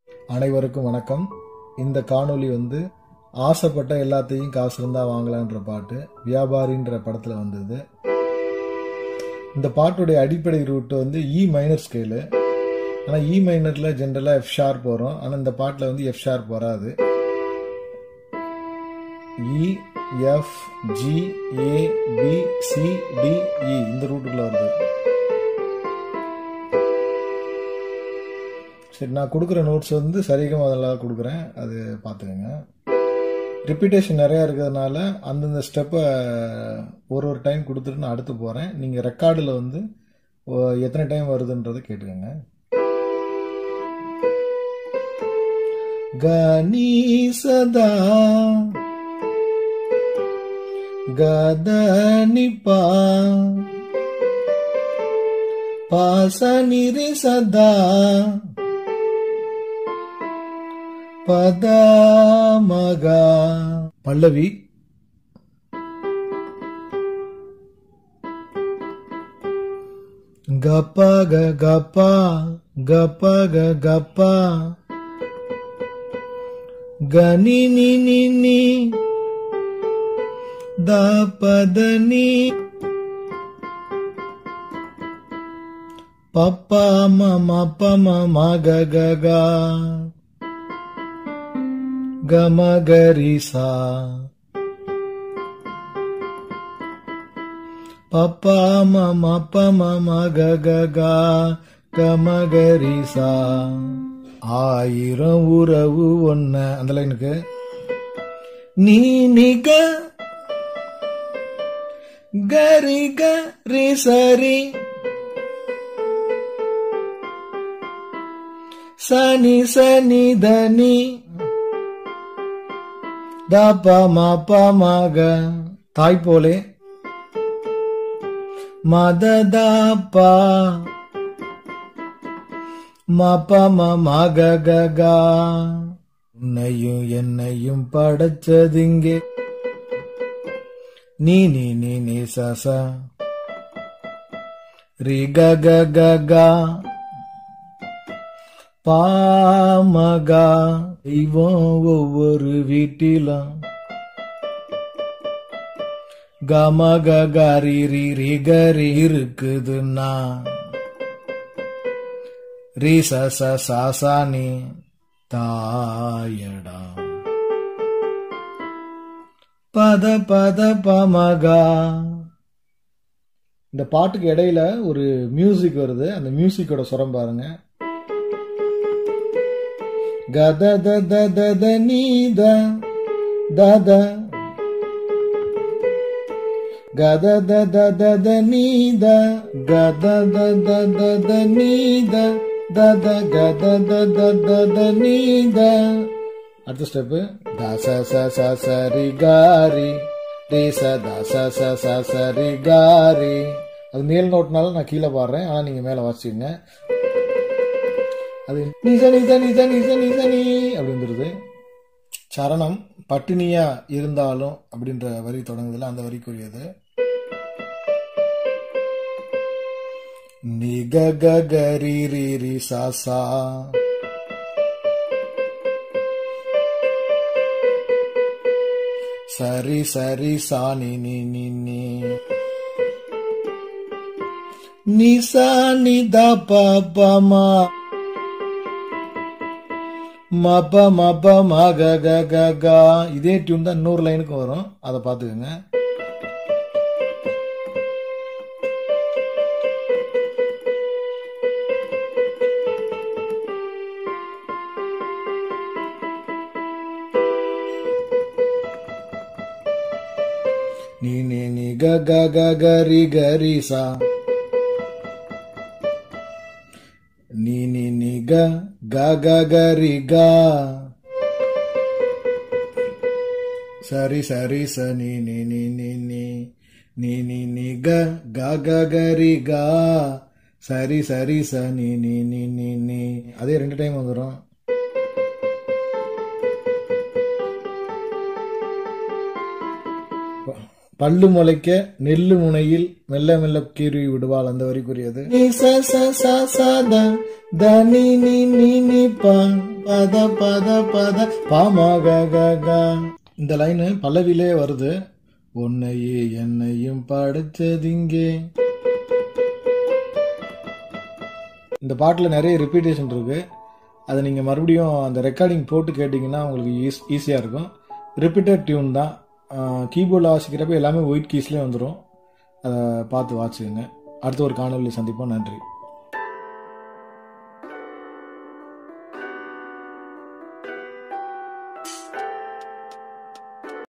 அனைவருக்கும் வணக்கம் இந்த காணொளி வந்து ஆசைப்பட்ட எல்லாத்தையும் காசு இருந்தா வாங்கலான்ற பாட்டு வியாபாரின்ற படத்துல வந்தது இந்த பாட்டுடைய அடிப்படை ரூட் வந்து இ மைனர் ஸ்கேலு ஆனால் இ மைனரில் ஜென்ரலாக எஃப் ஷார்ப் வரும் ஆனால் இந்த பாட்டில் வந்து எஃப் ஷார்ப் வராது E F G A B C D E இந்த ரூட்டுக்குள்ள வருது சரி நான் கொடுக்குற நோட்ஸ் வந்து சரிகம் அதெல்லாம் கொடுக்குறேன் அது பார்த்துக்கோங்க ரிப்பீட்டேஷன் நிறையா இருக்கிறதுனால அந்தந்த ஸ்டெப்பை ஒரு ஒரு டைம் கொடுத்துட்டு நான் அடுத்து போகிறேன் நீங்கள் ரெக்கார்டில் வந்து ஓ- எத்தனை டைம் வருதுன்றதை கேட்டுக்கோங்க கணி சதா கதனிப்பா பாசனிரி சதா பதமகா பல்லவி கப்பா க கப்பா கப்பா க கப்பா கனி நி நி நி த பதனி பப்பா மம பம மக க க கம கரி சா பப்பா மம பம மக க க கம கரி சா ஆயிரம் உறவு ஒன்ன அந்த லைனுக்கு நீ நிக கரி கரி சரி சனி சனி தனி தப மப மக தாய் போலே மத தபா மப மக ககா உன்னையும் என்னையும் படைச்சதிங்கே நீ நீ நீ நீ சச ரி க க க கா பாமகா தெய்வம் ஒவ்வொரு வீட்டிலும் கமக கரி ரி ரி கரி இருக்குதுன்னா ரி ச ச சா சா நீ தாயடா பத பத பமகா இந்த பாட்டுக்கு இடையில ஒரு மியூசிக் வருது அந்த மியூசிக்கோட சுரம் பாருங்க கத த த த த நீ த த த கத த த த த நீ த கத த த த த நீ த த த கத த த த த நீ த அடுத்த ஸ்டெப்பு த ச ச ச ச ரி காரி ரி ச த ச ச ச ச ரி காரி அது மேல் நோட்னால நான் கீழே பாடுறேன் ஆனால் நீங்கள் மேலே வாசிச்சுங்க அது நிச நிச நிச நிச நிச நீ அப்படின்றது சரணம் பட்டினியா இருந்தாலும் அப்படின்ற வரி தொடங்குதுல அந்த வரிக்குரியது நிக க க ரி ரி ரி சா சா சரி சரி சா நி நி நி நி நிசா நித ப ப மா மப மப மக க க க இதே டியூன் தான் இன்னொரு லைனுக்கும் வரும் அதை பார்த்துக்கோங்க நீ நீ நீ க க க க ரி க ரி சா நீ நீ நீ க க க க ரி க சரி சரி ச நீ நீ நீ நீ நீ நீ நீ நீ க க க க ரி க சரி சரி ச நீ நீ நீ நீ நீ அதே ரெண்டு டைம் வந்துடும் பல்லு முளைக்க நெல்லு முனையில் மெல்ல மெல்ல கீறி விடுவாள் அந்த வரிக்குரியது நீ ச ச ச ச த த நீ நீ நீ நீ ப பத பத பத ப ம க க க இந்த லைனு பல்லவிலே வருது உன்னையே என்னையும் படைச்சதிங்கே இந்த பாட்டில் நிறைய ரிப்பீட்டேஷன் இருக்கு அதை நீங்கள் மறுபடியும் அந்த ரெக்கார்டிங் போட்டு கேட்டிங்கன்னா உங்களுக்கு ஈஸ் ஈஸியாக இருக்கும் ரிப்பீட்டட் டியூன் தான் கீபோர்டில் வாசிக்கிறப்ப எல்லாமே ஒயிட் கீஸ்லேயே வந்துடும் அதை பார்த்து வாசிக்குங்க அடுத்த ஒரு காணொலி சந்திப்போம் நன்றி